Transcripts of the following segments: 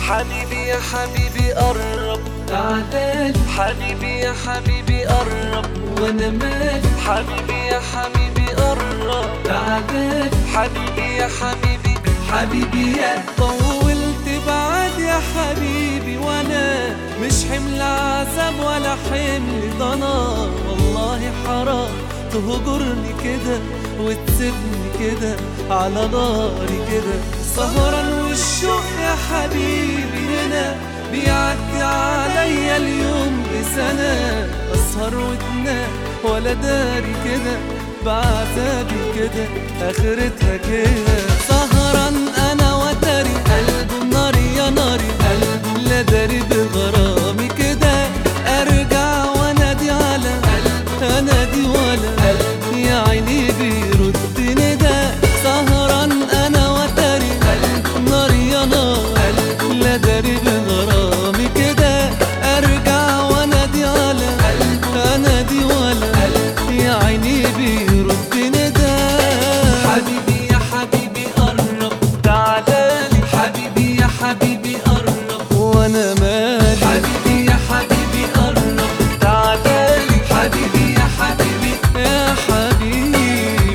حبيبي يا حبيبي قرب تعالالي حبيبي يا حبيبي قرب وانا مالي حبيبي يا حبيبي قرب تعالالي حبيبي يا حبيبي حبيبي يا طولت بعد يا حبيبي وانا مش حمل عذاب ولا حمل ضنا والله حرام تهجرني كده وتسيبني كده على ناري كده سهران والشوق يا حبيبي هنا بيعدي عليا اليوم بسنة أسهر وتنام ولا داري كده بعذابي كده آخرتها كده سهران أنا وتاري قلبه ناري يا ناري قلبه لا داري بغرامي كده أرجع وأنادي على أنادي ولا يا عيني بيرد ندى سهران أنا وتاري قلبه ناري يا نار لا داري بغرامي كده أرجع وأنادي على أنادي ولا يا عيني بيرد ندى حبيبي يا حبيبي قرب تعالالي حبيبي يا حبيبي قرب وانا مالي حبيبي يا حبيبي قرب تعالالي حبيبي يا حبيبي يا حبيبي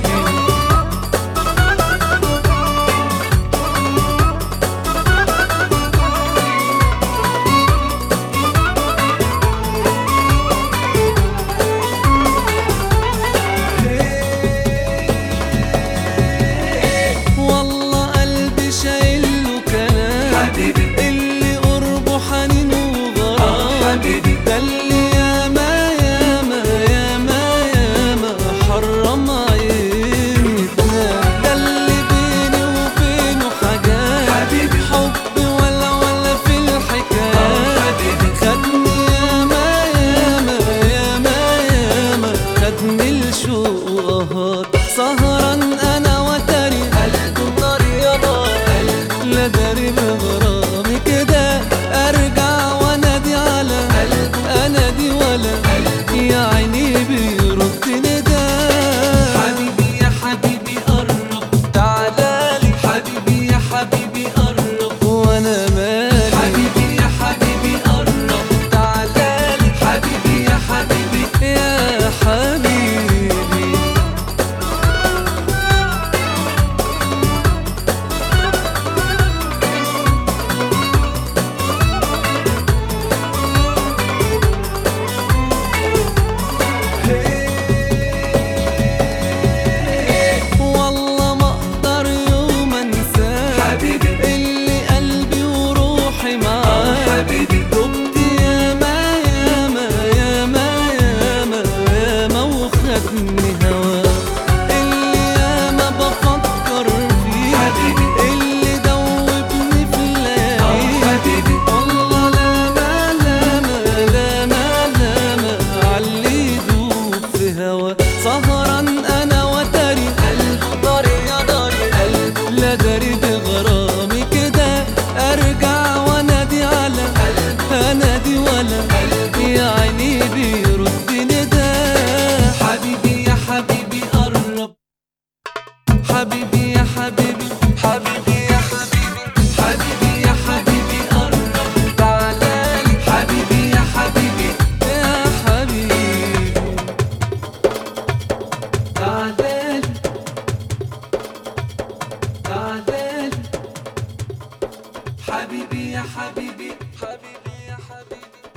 والله قلبي شايل له كلام حبيبي اللي قربه حنين وغرام حبيبي ده اللي ياما ياما ياما ياما حرم عينتنا ده اللي بيني وبينه حاجات حبيبي حب ولا ولا في الحكاية حبيبي خدني ياما ياما ياما ياما خدني الشوق وقهر سهران انا وتاري قلبه نار يا نار لا داري بغرامي كده ارجع وانادي على انادي ولا يا عيني بيرد ندى حبيبي يا حبيبي قرب تعالالي حبيبي يا حبيبي قرب وانا مالي حبيبي يا حبيبي قرب تعالالي حبيبي يا حبيبي يا حبيبي والله ما اقدر يوم انساه حبيبي اللي قلبي وروحي معاه حبيبي دبت ياما ياما ياما ياما ياما وخدني هواه اللي ياما بفكر فيه حبيبي اللي دوبني في الليالي حبيبي والله لا ما لا ما لا ما لا ما علي يدوب في هوا سهران انا وتاري قلبه داري يا داري قلبه لا داري بغرامي كده ارجع وانادي على انادي ولا يا عيني بيرد ندى حبيبي يا حبيبي قرب حبيبي يا حبيبي حبيبي يا حبيبي حبيبي يا حبيبي قرب تعالالي حبيبي يا حبيبي يا حبيبي تعالالي تعالالي حبيبي يا حبيبي حبيبي يا حبيبي